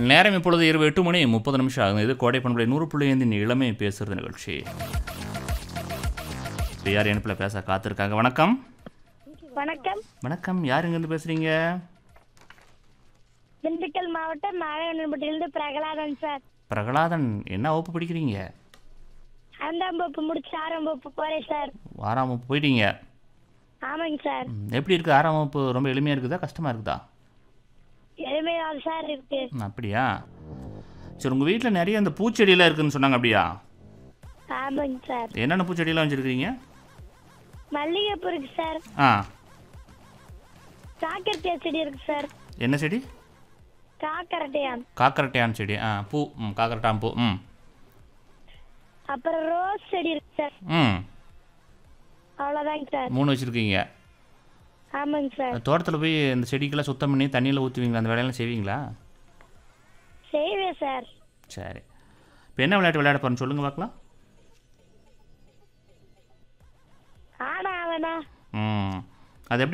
நேரம் இப்பொழுது இரவு எட்டு மணி முப்பது நிமிஷம் ஆகுது இது கோடை பண்புடைய நூறு புள்ளி ஐந்தின் இளமை பேசுறது நிகழ்ச்சி இப்போ யார் இணைப்பில் பேச காத்திருக்காங்க வணக்கம் வணக்கம் வணக்கம் யார் இங்கேருந்து பேசுகிறீங்க திண்டுக்கல் மாவட்டம் நாராயணன்பட்டியிலிருந்து பிரகலாதன் சார் பிரகலாதன் என்ன வகுப்பு படிக்கிறீங்க ஐந்தாம் வகுப்பு முடிச்சு ஆறாம் வகுப்பு போறேன் சார் ஆறாம் வகுப்பு போயிட்டீங்க ஆமாங்க சார் ம், எப்படி இருக்குது ஆறாம் வகுப்பு ரொம்ப எளிமையாக இருக்குதா கஷ்டமாக இருக்குதா எளிமையாக சார் இருக்கு ம், அப்படியா சரி உங்கள் வீட்டில் நிறைய இந்த பூச்செடியெல்லாம் இருக்குன்னு சொன்னாங்க அப்படியா ஆமாங்க சார் என்னென்ன பூச்செடியெல்லாம் வச்சுருக்கீங்க மல்லிகைப்பூ இருக்கு சார் ஆ காக்கரட்டியா செடி இருக்கு சார் என்ன செடி காக்கரட்டையான் காக்கரட்டையான் செடி ஆ பூ ம் காக்கரட்டான் பூ ம் அப்புறம் ரோஸ் செடி இருக்கு சார் ம் அவ்வளோதாங்க சார் மூணு வச்சுருக்கீங்க ஆமாங்க சார் தோட்டத்தில் போய் இந்த செடிக்கெல்லாம் சுத்தம் பண்ணி தண்ணியில் ஊற்றுவீங்களா அந்த வேலையெல்லாம் செய்வீங்களா செய்வேன் சார் சரி இப்போ என்ன விளையாட்டு விளையாட போகிறேன்னு சொல்லுங்கள் பார்க்கலாம் ஆனா அவனா ம் அது எப்படி